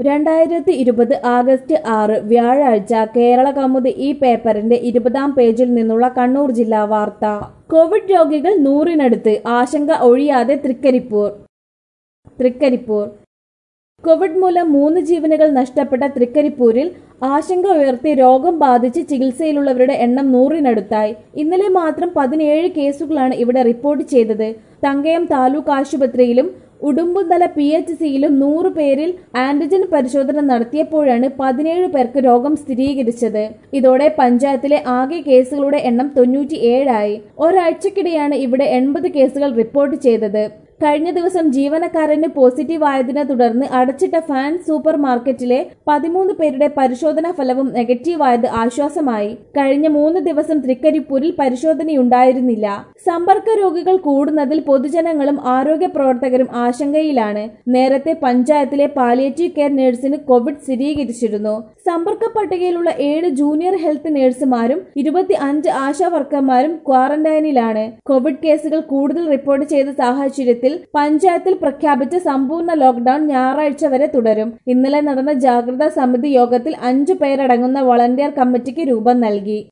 രണ്ടായിരത്തി ഇരുപത് ആഗസ്റ്റ് ആറ് വ്യാഴാഴ്ച കേരള കൗമുദി ഈ പേപ്പറിന്റെ ഇരുപതാം പേജിൽ നിന്നുള്ള കണ്ണൂർ ജില്ലാ വാർത്ത കോവിഡ് രോഗികൾ നൂറിനടുത്ത് ആശങ്ക ഒഴിയാതെ തൃക്കരിപ്പൂർ തൃക്കരിപ്പൂർ കോവിഡ് മൂലം മൂന്ന് ജീവനുകൾ നഷ്ടപ്പെട്ട തൃക്കരിപ്പൂരിൽ ആശങ്ക ഉയർത്തി രോഗം ബാധിച്ച് ചികിത്സയിലുള്ളവരുടെ എണ്ണം നൂറിനടുത്തായി ഇന്നലെ മാത്രം പതിനേഴ് കേസുകളാണ് ഇവിടെ റിപ്പോർട്ട് ചെയ്തത് തങ്കയം താലൂക്ക് ആശുപത്രിയിലും ഉടുമ്പുന്തല പി എച്ച് സിയിലും നൂറ് പേരിൽ ആന്റിജൻ പരിശോധന നടത്തിയപ്പോഴാണ് പതിനേഴ് പേർക്ക് രോഗം സ്ഥിരീകരിച്ചത് ഇതോടെ പഞ്ചായത്തിലെ ആകെ കേസുകളുടെ എണ്ണം തൊണ്ണൂറ്റി ഏഴായി ഒരാഴ്ചക്കിടെയാണ് ഇവിടെ എൺപത് കേസുകൾ റിപ്പോർട്ട് ചെയ്തത് കഴിഞ്ഞ ദിവസം ജീവനക്കാരന് പോസിറ്റീവ് ആയതിനെ തുടർന്ന് അടച്ചിട്ട ഫാൻ സൂപ്പർ മാർക്കറ്റിലെ പതിമൂന്ന് പേരുടെ പരിശോധനാ ഫലവും നെഗറ്റീവായത് ആശ്വാസമായി കഴിഞ്ഞ മൂന്ന് ദിവസം തൃക്കരിപ്പൂരിൽ പരിശോധനയുണ്ടായിരുന്നില്ല സമ്പർക്ക രോഗികൾ കൂടുന്നതിൽ പൊതുജനങ്ങളും ആരോഗ്യ പ്രവർത്തകരും ആശങ്കയിലാണ് നേരത്തെ പഞ്ചായത്തിലെ പാലിയേറ്റീവ് കെയർ നഴ്സിന് കോവിഡ് സ്ഥിരീകരിച്ചിരുന്നു സമ്പർക്ക പട്ടികയിലുള്ള ഏഴ് ജൂനിയർ ഹെൽത്ത് നഴ്സുമാരും ഇരുപത്തി അഞ്ച് ആശാ വർക്കർമാരും ക്വാറന്റൈനിലാണ് കോവിഡ് കേസുകൾ കൂടുതൽ റിപ്പോർട്ട് ചെയ്ത സാഹചര്യത്തിൽ പഞ്ചായത്തിൽ പ്രഖ്യാപിച്ച സമ്പൂർണ്ണ ലോക്ഡൌൺ ഞായറാഴ്ച വരെ തുടരും ഇന്നലെ നടന്ന ജാഗ്രതാ സമിതി യോഗത്തിൽ അഞ്ചു പേരടങ്ങുന്ന വളണ്ടിയർ കമ്മിറ്റിക്ക് രൂപം നൽകി